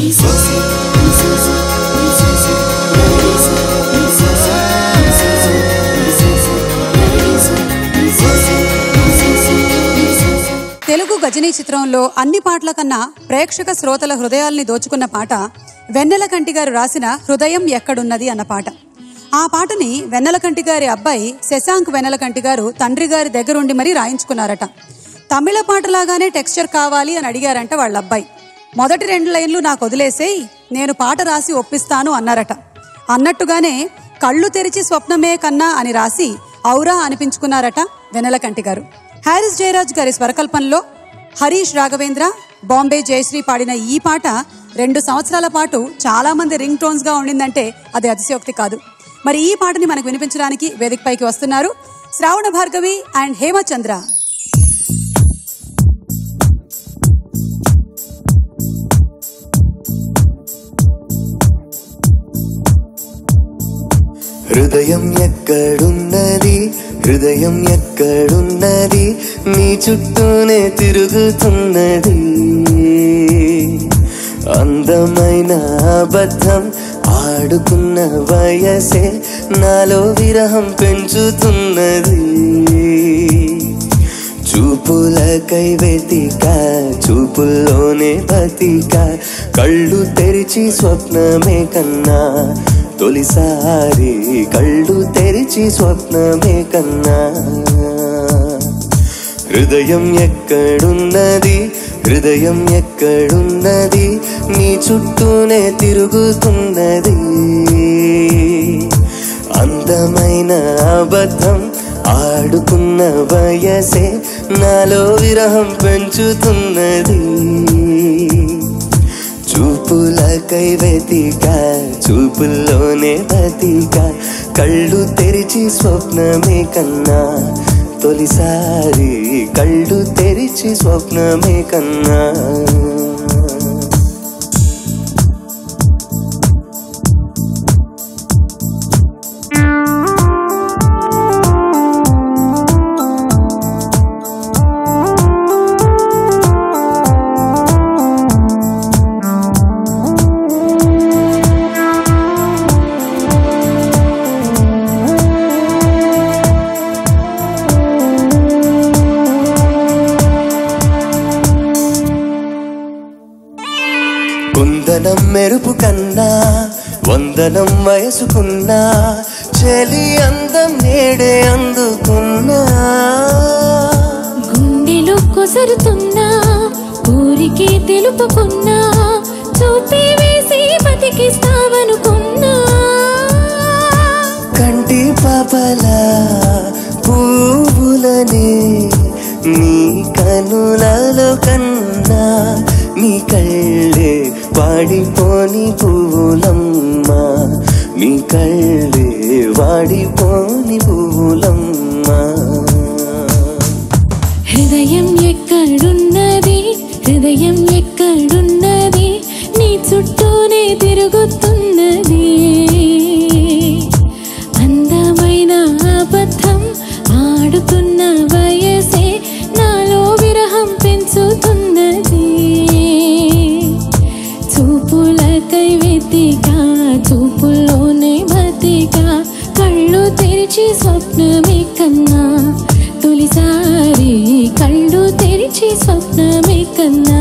తెలుగు గజనీ చిత్రంలో అన్ని పాటల కన్నా ప్రేక్షక శ్రోతల హృదయాల్ని దోచుకున్న పాట వెన్నెల కంటి గారు రాసిన హృదయం ఎక్కడున్నది అన్న పాట ఆ పాటని వెన్నెల కంటి గారి అబ్బాయి శశాంక్ వెన్నెల కంటి గారు తండ్రి గారి దగ్గరుండి మరీ రాయించుకున్నారట తమిళ పాటలాగానే టెక్స్చర్ కావాలి అని అడిగారంట వాళ్ళ అబ్బాయి మొదటి రెండు లైన్లు నాకు వదిలేసేయ్ నేను పాట రాసి ఒప్పిస్తాను అన్నారట అన్నట్టుగానే కళ్ళు తెరిచి స్వప్నమే కన్నా అని రాసి ఔరా అనిపించుకున్నారట వెన్నెలకంటి గారు హారిస్ జయరాజ్ గారి స్వరకల్పనలో హరీష్ రాఘవేంద్ర బాంబే జయశ్రీ పాడిన ఈ పాట రెండు సంవత్సరాల పాటు చాలా మంది రింగ్ టోన్స్ గా ఉండిందంటే అది అతిశయోక్తి కాదు మరి ఈ పాటని మనకు వినిపించడానికి వేదికపైకి వస్తున్నారు శ్రావణ భార్గవి అండ్ హేమచంద్ర హృదయం ఎక్కడున్నది హృదయం ఎక్కడున్నది నీ చుట్టూనే తిరుగుతున్నది అందమైన అబద్ధం ఆడుకున్న వయసే నాలో విరహం పెంచుతున్నది చూపులకై వెతిక చూపుల్లోనే బతిక కళ్ళు తెరిచి స్వప్నమే కన్నా తొలిసారి కళ్ళు తెరిచి స్వప్నమే కన్నా హృదయం ఎక్కడున్నది హృదయం ఎక్కడున్నది నీ చుట్టూనే తిరుగుతున్నది అందమైన అబద్ధం ఆడుకున్న వయసే నాలో విరహం పెంచుతున్నది చూపులకై వెతిక చూపుల్లోనే బతిక కళ్ళు తెరిచి స్వప్నమే కన్నా తొలిసారి కళ్ళు తెరిచి స్వప్నమే కన్నా కుందనం మెరుపు కన్నా వందనం వయసుకున్నా చెలి అందం నేడే అందుకున్నా గుండెలో కొసరుతున్నా ఊరికే తెలుపుకున్నా చూపి వేసి బతికిస్తావనుకున్నా కంటి పాపల పువ్వులనే నీ కనులలో కన్నా నీ కళ్ళే వాడిపోని పువ్వులమ్మా నీ కళ్ళే వాడిపోని పువ్వులమ్మా హృదయం ఎక్కడున్నది హృదయం ఎక్కడున్నది నీ చుట్టూనే తిరుగుతున్నది అందమైన అబద్ధం ఆడుతున్న వయసే నాలో విరహం పెంచుతున్నది చూపులకై వెతిక చూపుల్లోనే బతిక కళ్ళు తెరిచి స్వప్నమే కన్నా తొలిసారి కళ్ళు తెరిచి స్వప్నమే కన్నా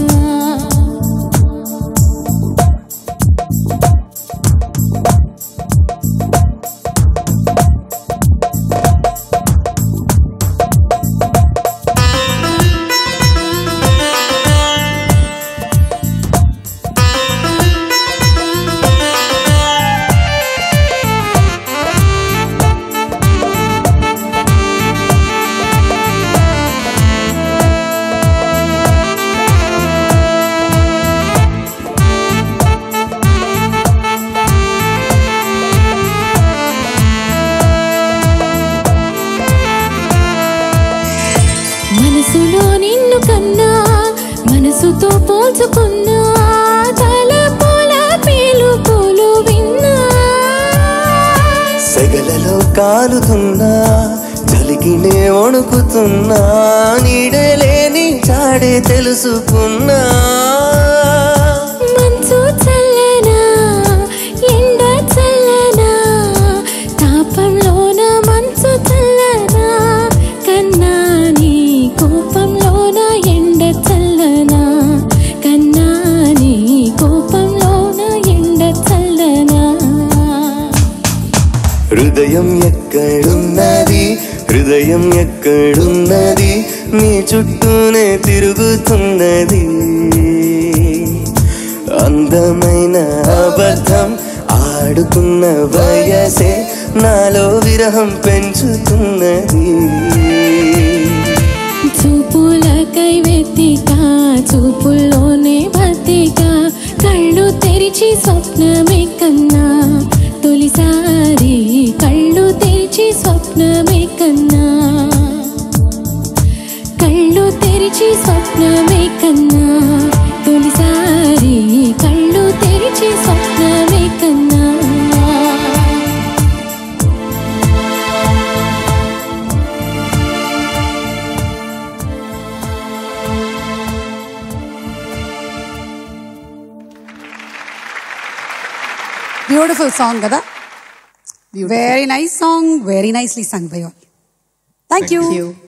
మనసులో నిన్ను కన్నా మనసుతో పోల్చుకున్నా తలపుల పేలుపులు విన్నా సెగలలో కాలుతున్నా చలికినే వణుకుతున్నా నీడలేని చాడే తెలుసుకున్నా మంచు హృదయం ఎక్కడున్నది హృదయం ఎక్కడున్నది నీ చుట్టూనే తిరుగుతున్నది అందమైన అబద్ధం ఆడుకున్న వయసే నాలో విరహం పెంచుతున్నది చూపులకై వెతిక చూపుల్లోనే బతిక కళ్ళు తెరిచి స్వప్నమే కన్నా తొలిసారి కళ్ళు తెరిచి స్వప్నమే కన్నా కళ్ళు తెరిచి స్వప్నమే కన్నా తొలిసారి కళ్ళు తెరిచి స్వప్నమే కన్నా బ్యూటిఫుల్ సాంగ్ కదా వెరీ నైస్ సాంగ్ వెరీ నైస్లీ sung by all thank you